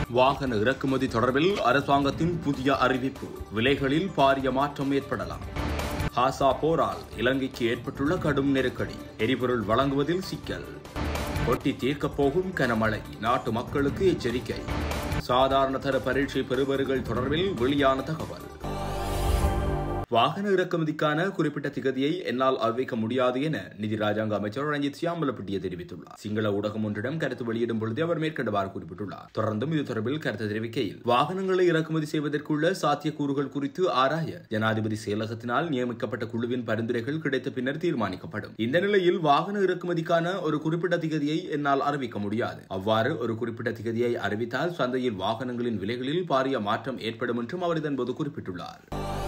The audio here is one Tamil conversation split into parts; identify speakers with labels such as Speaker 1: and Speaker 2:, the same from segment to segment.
Speaker 1: வாகன இறக்குமதி தொடர்பில் அரசாங்கத்தின் புதிய அறிவிப்பு விலைகளில் பாரிய மாற்றம் ஏற்படலாம் ஹாசா போரால் இலங்கைக்கு ஏற்பட்டுள்ள கடும் நெருக்கடி எரிபொருள் வழங்குவதில் சிக்கல் கொட்டி தீர்க்கப் போகும் கனமழை நாட்டு மக்களுக்கு எச்சரிக்கை சாதாரண தர பரீட்சை பெறுபவர்கள் தொடர்பில் வெளியான தகவல் வாகன இறக்குமதிக்கான குறிப்பிட்ட திகதியை என்னால் அறிவிக்க முடியாது என நிதி ராஜாங்க அமைச்சர் ரஞ்சித் சியாமலப்பட்டிய தெரிவித்துள்ளார் சிங்கள ஊடகம் ஒன்றிடம் கருத்து வெளியிடும் பொழுது அவர் மேற்கண்டவாறு குறிப்பிட்டுள்ளார் தொடர்ந்தும் இது தொடர்பில் கருத்து தெரிவிக்கையில் வாகனங்களை இறக்குமதி செய்வதற்குள்ள சாத்தியக்கூறுகள் குறித்து ஆராய ஜனாதிபதி செயலகத்தினால் நியமிக்கப்பட்ட குழுவின் பரிந்துரைகள் கிடைத்த பின்னர் தீர்மானிக்கப்படும் இந்த நிலையில் வாகன இறக்குமதிக்கான ஒரு குறிப்பிட்ட திகதியை என்னால் அறிவிக்க முடியாது அவ்வாறு ஒரு குறிப்பிட்ட திகதியை அறிவித்தால் சந்தையில் வாகனங்களின் விலைகளில் பாரிய மாற்றம் ஏற்படும் என்றும் அவர் இதன்போது குறிப்பிட்டுள்ளார்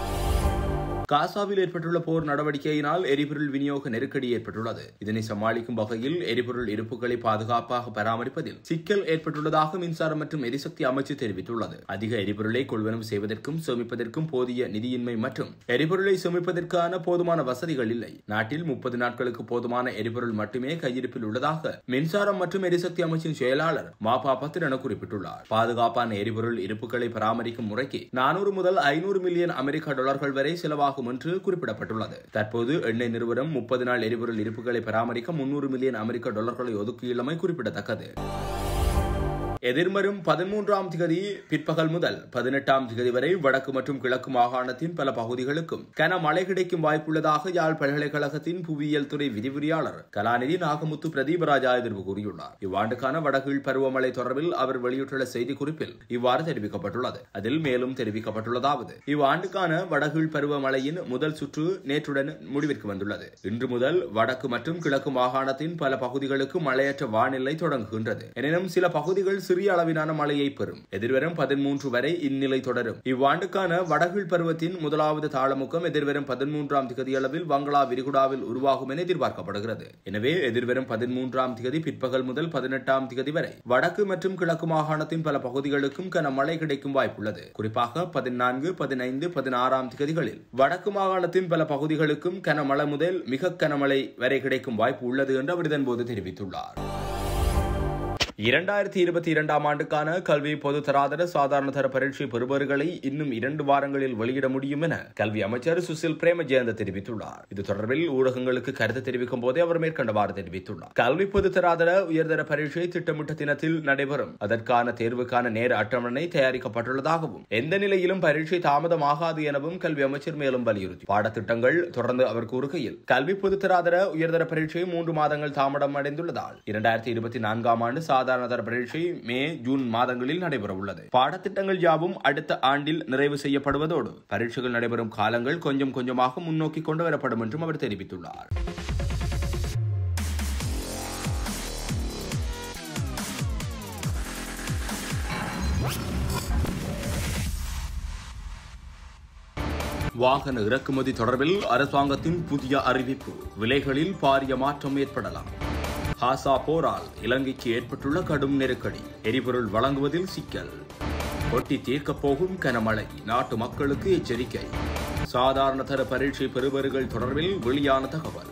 Speaker 1: காசாவில் ஏற்பட்டுள்ள போர் நடவடிக்கையினால் எரிபொருள் விநியோக நெருக்கடி ஏற்பட்டுள்ளது இதனை சமாளிக்கும் வகையில் எரிபொருள் இருப்புகளை பாதுகாப்பாக பராமரிப்பதில் சிக்கல் ஏற்பட்டுள்ளதாக மின்சாரம் மற்றும் எரிசக்தி அமைச்சு தெரிவித்துள்ளது அதிக எரிபொருளை கொள்வனவு செய்வதற்கும் சேமிப்பதற்கும் போதிய நிதியின்மை மற்றும் எரிபொருளை சேமிப்பதற்கான போதுமான வசதிகள் இல்லை நாட்டில் முப்பது நாட்களுக்கு போதுமான எரிபொருள் மட்டுமே கையிருப்பில் உள்ளதாக மின்சாரம் மற்றும் எரிசக்தி அமைச்சின் செயலாளர் மாபா பத்திர் என குறிப்பிட்டுள்ளார் பாதுகாப்பான எரிபொருள் இருப்புகளை பராமரிக்கும் முறைக்கு நானூறு முதல் ஐநூறு மில்லியன் அமெரிக்க டாலர்கள் வரை செலவாகும் ஆகும் என்று குறிப்பிடப்பட்டுள்ளது தற்போது எண்ணெய் நிறுவனம் முப்பது நாள் எரிபொருள் இருப்புகளை பராமரிக்க முன்னூறு மில்லியன் அமெரிக்க டாலர்களை ஒதுக்கியுள்ளமை குறிப்பிடத்தக்கது எதிர்வரும் பதிமூன்றாம் திகதி பிற்பகல் முதல் பதினெட்டாம் திகதி வரை வடக்கு மற்றும் கிழக்கு மாகாணத்தின் பல பகுதிகளுக்கும் கனமழை கிடைக்கும் வாய்ப்புள்ளதாக யாழ் பல்கலைக்கழகத்தின் புவியியல் துறை விரிவுரையாளர் கலாநிதி நாகமுத்து பிரதீபராஜா எதிர்ப்பு கூறியுள்ளார் இவ்வாண்டுக்கான வடகீழ் பருவமழை தொடர்பில் அவர் வெளியிட்டுள்ள செய்தி குறிப்பில் இவ்வாறு தெரிவிக்கப்பட்டுள்ளது அதில் மேலும் தெரிவிக்கப்பட்டுள்ளதாவது இவ்வாண்டுக்கான வடகீழ் பருவமழையின் முதல் சுற்று நேற்றுடன் முடிவிற்கு வந்துள்ளது இன்று முதல் வடக்கு மற்றும் கிழக்கு மாகாணத்தின் பல பகுதிகளுக்கு மழையற்ற வானிலை தொடங்குகின்றது எனினும் சில பகுதிகள் சிறிய அளவிலான மழையை பெறும் எதிர்வரும் பதிமூன்று வரை இந்நிலை தொடரும் இவ்வாண்டுக்கான வடகீழ் பருவத்தின் முதலாவது தாளமுக்கம் எதிர்வரும் பதிமூன்றாம் திகதி அளவில் வங்களா விரிகுடாவில் உருவாகும் என எதிர்பார்க்கப்படுகிறது எனவே எதிர்வரும் பதிமூன்றாம் திகதி பிற்பகல் முதல் பதினெட்டாம் திகதி வரை வடக்கு மற்றும் கிழக்கு மாகாணத்தின் பல பகுதிகளுக்கும் கனமழை கிடைக்கும் வாய்ப்புள்ளது குறிப்பாக பதினான்கு பதினைந்து பதினாறாம் திகதிகளில் வடக்கு மாகாணத்தின் பல பகுதிகளுக்கும் கனமழை முதல் மிக கனமழை வரை கிடைக்கும் வாய்ப்பு உள்ளது என்று அவர் இதன்போது தெரிவித்துள்ளார் இரண்டாயிரத்தி இருபத்தி இரண்டாம் ஆண்டுக்கான கல்வி பொது தராதர சாதாரண தர பரீட்சை பெறுபவர்களை இன்னும் இரண்டு வாரங்களில் வெளியிட முடியும் என கல்வி அமைச்சர் சுசில் பிரேமஜெயந்த தெரிவித்துள்ளார் இது தொடர்பில் ஊடகங்களுக்கு கருத்து தெரிவிக்கும் போதே அவர் மேற்கண்டவாறு தெரிவித்துள்ளார் கல்வி பொது தராதர உயர்தர பரீட்சை திட்டமிட்ட தினத்தில் நடைபெறும் அதற்கான தேர்வுக்கான நேர அட்டவணை தயாரிக்கப்பட்டுள்ளதாகவும் எந்த நிலையிலும் பரீட்சை தாமதமாகாது எனவும் கல்வி அமைச்சர் மேலும் வலியுறுத்தி பாடத்திட்டங்கள் தொடர்ந்து அவர் கூறுகையில் கல்வி பொது தராதர உயர்தர பரீட்சை மூன்று மாதங்கள் தாமதம் அடைந்துள்ளதால் இரண்டாயிரத்தி இருபத்தி நான்காம் ஆண்டு சாதாரண தர பரீட்சை மே ஜூன் மாதங்களில் நடைபெற உள்ளது பாடத்திட்டங்கள் யாவும் அடுத்த ஆண்டில் நிறைவு செய்யப்படுவதோடு பரீட்சைகள் நடைபெறும் காலங்கள் கொஞ்சம் கொஞ்சமாக முன்னோக்கி கொண்டு வரப்படும் என்றும் அவர் தெரிவித்துள்ளார் வாகன இறக்குமதி தொடர்பில் அரசாங்கத்தின் புதிய அறிவிப்பு விலைகளில் பாரிய மாற்றம் ஏற்படலாம் ஹாசா போரால் இலங்கைக்கு ஏற்பட்டுள்ள கடும் நெருக்கடி எரிபொருள் வழங்குவதில் சிக்கல் கொட்டி தீர்க்கப் போகும் கனமழை நாட்டு மக்களுக்கு எச்சரிக்கை சாதாரண தர பரீட்சை பெறுபவர்கள் தொடர்பில் வெளியான தகவல்